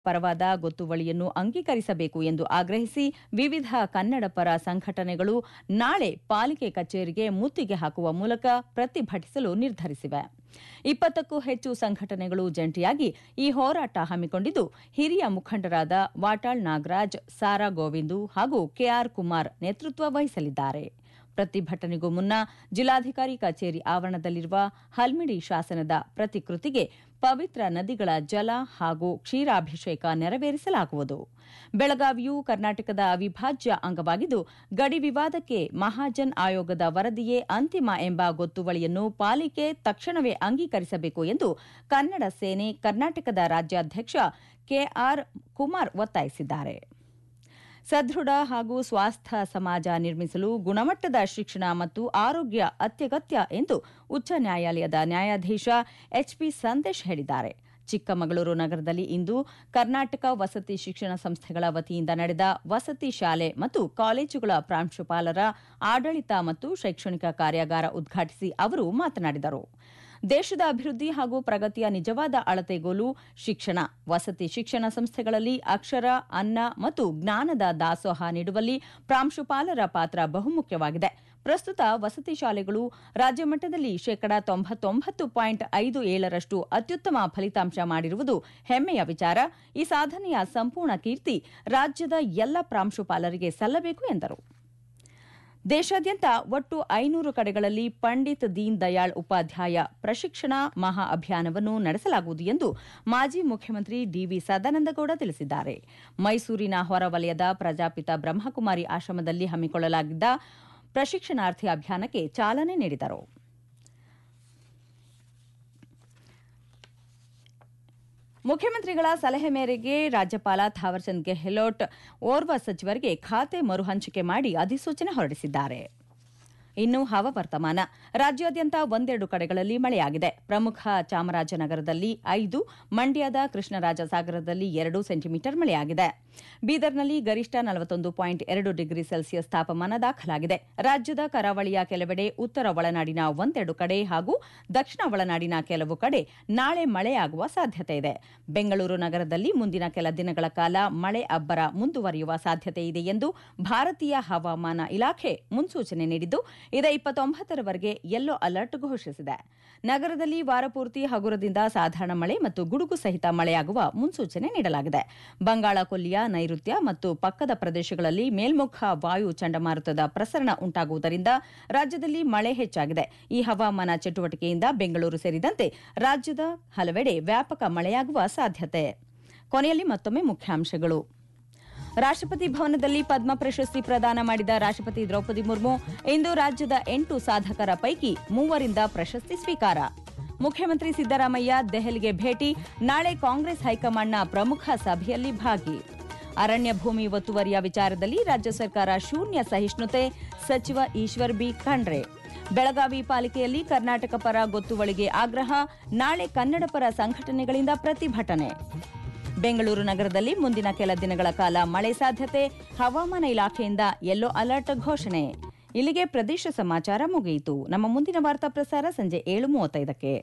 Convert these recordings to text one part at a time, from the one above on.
ಪರವಾದ ಗೊತ್ತುವಳಿಯನ್ನು ಅಂಗೀಕರಿಸಬೇಕು ಎಂದು ಆಗ್ರಹಿಸಿ ವಿವಿಧ ಕನ್ನಡ ಪರ ಸಂಘಟನೆಗಳು ನಾಳೆ ಪಾಲಿಕೆ ಕಚೇರಿಗೆ ಮುತ್ತಿಗೆ ಹಾಕುವ ಮೂಲಕ ಪ್ರತಿಭಟಿಸಲು ನಿರ್ಧರಿಸಿವೆ ಇಪ್ಪತ್ತಕ್ಕೂ ಹೆಚ್ಚು ಸಂಘಟನೆಗಳು ಜಂಟಿಯಾಗಿ ಈ ಹೋರಾಟ ಹಮ್ಮಿಕೊಂಡಿದ್ದು ಹಿರಿಯ ಮುಖಂಡರಾದ ವಾಟಾಳ್ ನಾಗರಾಜ್ ಸಾರಾ ಗೋವಿಂದು ಹಾಗೂ ಕೆಆರ್ ಕುಮಾರ್ ನೇತೃತ್ವ ವಹಿಸಲಿದ್ದಾರೆ ಪ್ರತಿಭಟನೆಗೂ ಮುನ್ನ ಜಿಲ್ಲಾಧಿಕಾರಿ ಕಚೇರಿ ಆವರಣದಲ್ಲಿರುವ ಹಲ್ಮಿಡಿ ಶಾಸನದ ಪ್ರತಿಕೃತಿಗೆ ಪವಿತ್ರ ನದಿಗಳ ಜಲ ಹಾಗೂ ಕ್ಷೀರಾಭಿಷೇಕ ನೆರವೇರಿಸಲಾಗುವುದು ಬೆಳಗಾವಿಯು ಕರ್ನಾಟಕದ ಅವಿಭಾಜ್ಯ ಅಂಗವಾಗಿದ್ದು ಗಡಿ ವಿವಾದಕ್ಕೆ ಮಹಾಜನ್ ಆಯೋಗದ ವರದಿಯೇ ಅಂತಿಮ ಎಂಬ ಗೊತ್ತುವಳಿಯನ್ನು ಪಾಲಿಕೆ ತಕ್ಷಣವೇ ಅಂಗೀಕರಿಸಬೇಕು ಎಂದು ಕನ್ನಡ ಸೇನೆ ಕರ್ನಾಟಕದ ರಾಜ್ಯಾಧ್ಯಕ್ಷ ಕೆಆರ್ ಕುಮಾರ್ ಒತ್ತಾಯಿಸಿದ್ದಾರೆ ಸದೃಢ ಹಾಗೂ ಸ್ವಾಸ್ಥ್ಯ ಸಮಾಜ ನಿರ್ಮಿಸಲು ಗುಣಮಟ್ಟದ ಶಿಕ್ಷಣ ಮತ್ತು ಆರೋಗ್ಯ ಅತ್ಯಗತ್ಯ ಎಂದು ಉಚ್ಚ ನ್ಯಾಯಾಲಯದ ನ್ಯಾಯಾಧೀಶ ಎಚ್ಪಿ ಸಂದೇಶ್ ಹೇಳಿದ್ದಾರೆ ಚಿಕ್ಕಮಗಳೂರು ನಗರದಲ್ಲಿ ಇಂದು ಕರ್ನಾಟಕ ವಸತಿ ಶಿಕ್ಷಣ ಸಂಸ್ಥೆಗಳ ವತಿಯಿಂದ ನಡೆದ ವಸತಿ ಶಾಲೆ ಮತ್ತು ಕಾಲೇಜುಗಳ ಪ್ರಾಂಶುಪಾಲರ ಆಡಳಿತ ಮತ್ತು ಶೈಕ್ಷಣಿಕ ಕಾರ್ಯಾಗಾರ ಉದ್ಘಾಟಿಸಿ ಅವರು ಮಾತನಾಡಿದರು ದೇಶದ ಅಭಿವೃದ್ಧಿ ಹಾಗೂ ಪ್ರಗತಿಯ ನಿಜವಾದ ಅಳತೆಗೋಲು ಶಿಕ್ಷಣ ವಸತಿ ಶಿಕ್ಷಣ ಸಂಸ್ಥೆಗಳಲ್ಲಿ ಅಕ್ಷರ ಅನ್ನ ಮತ್ತು ಜ್ಞಾನದ ದಾಸೋಹ ನೀಡುವಲ್ಲಿ ಪ್ರಾಂಶುಪಾಲರ ಪಾತ್ರ ಬಹುಮುಖ್ಯವಾಗಿದೆ ಪ್ರಸ್ತುತ ವಸತಿ ಶಾಲೆಗಳು ರಾಜ್ಯ ಮಟ್ಟದಲ್ಲಿ ಶೇಕಡಾ ತೊಂಬತ್ತೊಂಬತ್ತು ಪಾಯಿಂಟ್ ಐದು ಏಳರಷ್ಟು ಅತ್ಯುತ್ತಮ ಫಲಿತಾಂಶ ಮಾಡಿರುವುದು ಹೆಮ್ಮೆಯ ವಿಚಾರ ಈ ಸಾಧನೆಯ ಸಂಪೂರ್ಣ ಕೀರ್ತಿ ರಾಜ್ಯದ ಎಲ್ಲ ಪ್ರಾಂಶುಪಾಲರಿಗೆ ಸಲ್ಲಬೇಕು ಎಂದರು ದೇಶಾದ್ಯಂತ ಒಟ್ಟು ಐನೂರು ಕಡೆಗಳಲ್ಲಿ ಪಂಡಿತ್ ದೀನ್ ದಯಾಳ್ ಉಪಾಧ್ಯಾಯ ಪ್ರಶಿಕ್ಷಣ ಮಹಾ ಅಭಿಯಾನವನ್ನು ನಡೆಸಲಾಗುವುದು ಎಂದು ಮಾಜಿ ಮುಖ್ಯಮಂತ್ರಿ ಡಿವಿ ಸದಾನಂದಗೌಡ ತಿಳಿಸಿದ್ದಾರೆ ಮೈಸೂರಿನ ಹೊರವಲಯದ ಪ್ರಜಾಪಿತ ಬ್ರಹ್ಮಕುಮಾರಿ ಆಶ್ರಮದಲ್ಲಿ ಹಮ್ಮಿಕೊಳ್ಳಲಾಗಿದ್ದ ಪ್ರಶಿಕ್ಷಣಾರ್ಥಿ ಅಭಿಯಾನಕ್ಕೆ ಚಾಲನೆ ನೀಡಿದರು ಮುಖ್ಯಮಂತ್ರಿಗಳ ಸಲಹೆ ಮೇರೆಗೆ ರಾಜ್ಯಪಾಲ ಥಾವರ್ಚಂದ್ ಗೆಹ್ಲೋಟ್ ಓರ್ವ ಸಚಿವರಿಗೆ ಖಾತೆ ಮರುಹಂಚಿಕೆ ಮಾಡಿ ಅಧಿಸೂಚನೆ ಹೊರಡಿಸಿದ್ದಾರೆ ಇನ್ನು ಹವಾವರ್ತಮಾನ ರಾಜ್ಯಾದ್ಯಂತ ಒಂದೆರಡು ಕಡೆಗಳಲ್ಲಿ ಮಳೆಯಾಗಿದೆ ಪ್ರಮುಖ ಚಾಮರಾಜನಗರದಲ್ಲಿ ಐದು ಮಂಡ್ಯದ ಕೃಷ್ಣರಾಜಸಾಗರದಲ್ಲಿ ಎರಡು ಸೆಂಟಿಮೀಟರ್ ಮಳೆಯಾಗಿದೆ ಬೀದರ್ನಲ್ಲಿ ಗರಿಷ್ಠ ನಲವತ್ತೊಂದು ಪಾಯಿಂಟ್ ಎರಡು ಡಿಗ್ರಿ ಸೆಲ್ಸಿಯಸ್ ತಾಪಮಾನ ದಾಖಲಾಗಿದೆ ರಾಜ್ಯದ ಕರಾವಳಿಯ ಕೆಲವೆಡೆ ಉತ್ತರ ಒಳನಾಡಿನ ಒಂದೆರಡು ಕಡೆ ಹಾಗೂ ದಕ್ಷಿಣ ಒಳನಾಡಿನ ಕೆಲವು ಕಡೆ ನಾಳೆ ಮಳೆಯಾಗುವ ಸಾಧ್ಯತೆ ಇದೆ ಬೆಂಗಳೂರು ನಗರದಲ್ಲಿ ಮುಂದಿನ ಕೆಲ ದಿನಗಳ ಕಾಲ ಮಳೆ ಅಬ್ಬರ ಮುಂದುವರಿಯುವ ಸಾಧ್ಯತೆ ಇದೆ ಎಂದು ಭಾರತೀಯ ಹವಾಮಾನ ಇಲಾಖೆ ಮುನ್ಸೂಚನೆ ನೀಡಿದ್ದು ಇದೇ ಇಪ್ಪತ್ತೊಂಬತ್ತರವರೆಗೆ ಯೆಲ್ಲೋ ಅಲರ್ಟ್ ಘೋಷಿಸಿದೆ ನಗರದಲ್ಲಿ ವಾರಪೂರ್ತಿ ಹಗುರದಿಂದ ಸಾಧಾರಣ ಮಳೆ ಮತ್ತು ಗುಡುಗು ಸಹಿತ ಮಳೆಯಾಗುವ ಮುನ್ಸೂಚನೆ ನೀಡಲಾಗಿದೆ ಬಂಗಾಳ ಕೊಲ್ಲಿಯ ನೈಋತ್ಯ ಮತ್ತು ಪಕ್ಕದ ಪ್ರದೇಶಗಳಲ್ಲಿ ಮೇಲ್ಮುಖ ವಾಯು ಚಂಡಮಾರುತದ ಪ್ರಸರಣ ಉಂಟಾಗುವುದರಿಂದ ರಾಜ್ಯದಲ್ಲಿ ಮಳೆ ಹೆಚ್ಚಾಗಿದೆ ಈ ಹವಾಮಾನ ಚಟುವಟಿಕೆಯಿಂದ ಬೆಂಗಳೂರು ಸೇರಿದಂತೆ ರಾಜ್ಯದ ಹಲವೆಡೆ ವ್ಯಾಪಕ ಮಳೆಯಾಗುವ ಸಾಧ್ಯತೆ ಕೊನೆಯಲ್ಲಿ ಮತ್ತೊಮ್ಮೆ ಮುಖ್ಯಾಂಶಗಳು ರಾಷ್ಟ್ರಪತಿ ಭವನದಲ್ಲಿ ಪದ್ಮ ಪ್ರಶಸ್ತಿ ಪ್ರದಾನ ಮಾಡಿದ ರಾಷ್ಟ್ರಪತಿ ದ್ರೌಪದಿ ಮುರ್ಮು ಇಂದು ರಾಜ್ಯದ ಎಂಟು ಸಾಧಕರ ಪೈಕಿ ಮೂವರಿಂದ ಪ್ರಶಸ್ತಿ ಸ್ವೀಕಾರ ಮುಖ್ಯಮಂತ್ರಿ ಸಿದ್ದರಾಮಯ್ಯ ದೆಹಲಿಗೆ ಭೇಟಿ ನಾಳೆ ಕಾಂಗ್ರೆಸ್ ಹೈಕಮಾಂಡ್ನ ಪ್ರಮುಖ ಸಭೆಯಲ್ಲಿ ಭಾಗಿ ಅರಣ್ಯ ಭೂಮಿ ಒತ್ತುವರಿಯ ವಿಚಾರದಲ್ಲಿ ರಾಜ್ಯ ಸರ್ಕಾರ ಶೂನ್ಯ ಸಹಿಷ್ಣುತೆ ಸಚಿವ ಈಶ್ವರ್ ಬಿ ಖಂಡ್ರೆ ಬೆಳಗಾವಿ ಪಾಲಿಕೆಯಲ್ಲಿ ಕರ್ನಾಟಕ ಪರ ಗೊತ್ತುವಳಿಗೆ ಆಗ್ರಹ ನಾಳೆ ಕನ್ನಡ ಪರ ಸಂಘಟನೆಗಳಿಂದ ಪ್ರತಿಭಟನೆ ಬೆಂಗಳೂರು ನಗರದಲ್ಲಿ ಮುಂದಿನ ಕೆಲ ದಿನಗಳ ಕಾಲ ಮಳೆ ಸಾಧ್ಯತೆ ಹವಾಮಾನ ಇಲಾಖೆಯಿಂದ ಯೆಲ್ಲೋ ಅಲರ್ಟ್ ಘೋಷಣೆ ಇಲ್ಲಿಗೆ ಪ್ರದೇಶ ಸಮಾಚಾರ ಮುಗಿಯಿತು ನಮ್ಮ ಮುಂದಿನ ವಾರ್ತಾ ಪ್ರಸಾರ ಸಂಜೆ ಏಳು ಮೂವತ್ತೈದಕ್ಕೆ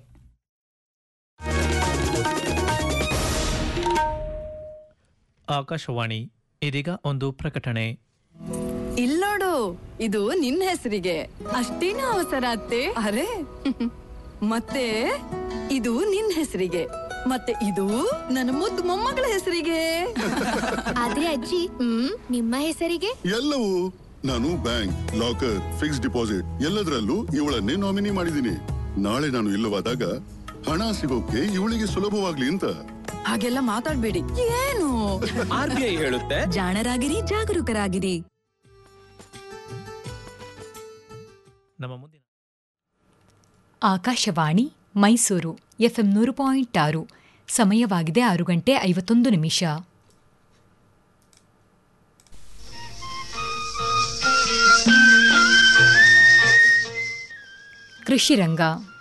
ಆಕಾಶವಾಣಿ ಇದೀಗ ಒಂದು ಪ್ರಕಟಣೆ ಇಲ್ಲೋಡು ಇದು ನಿನ್ನ ಹೆಸರಿಗೆ ಅಷ್ಟೇನ ಅವಸರ ಅತ್ತೆ ಅರೆ ಮತ್ತೆ ಇದು ನಿನ್ನ ಹೆಸರಿಗೆ ಮತ್ತೆ ಇದು ನನ್ನ ಮುದ್ದು ಮೊಮ್ಮಗಳ ಹೆಸರಿಗೆ ಆದ್ರೆ ಅಜ್ಜಿ ಹ್ಮ್ ನಿಮ್ಮ ಹೆಸರಿಗೆ ಎಲ್ಲವೂ ನಾನು ಬ್ಯಾಂಕ್ ಲಾಕರ್ ಫಿಕ್ಸ್ ಡಿಪಾಸಿಟ್ ಎಲ್ಲದರಲ್ಲೂ ಇವಳನ್ನೇ ನಾಮಿನಿ ಮಾಡಿದ್ದೀನಿ ನಾಳೆ ನಾನು ಇಲ್ಲವಾದಾಗ ಹಣ ಸಿಗೋಕೆ ಇವಳಿಗೆ ಸುಲಭವಾಗ್ಲಿ ಅಂತ ಹಾಗೆಲ್ಲ ಮಾತಾಡ್ಬೇಡಿ ಏನು ಆರ್ ಬಿ ಐ ಹೇಳುತ್ತೆ ಜಾಣರಾಗಿರಿ ಜಾಗರೂಕರಾಗಿರಿ ನಮ್ಮ ಮುಂದಿನ ಆಕಾಶವಾಣಿ ಮೈಸೂರು ಎಫ್ಎಂ ನೂರು ಪಾಯಿಂಟ್ ಆರು ಸಮಯವಾಗಿದೆ ಆರು ಗಂಟೆ ಐವತ್ತೊಂದು ನಿಮಿಷ ಕೃಷಿ ರಂಗ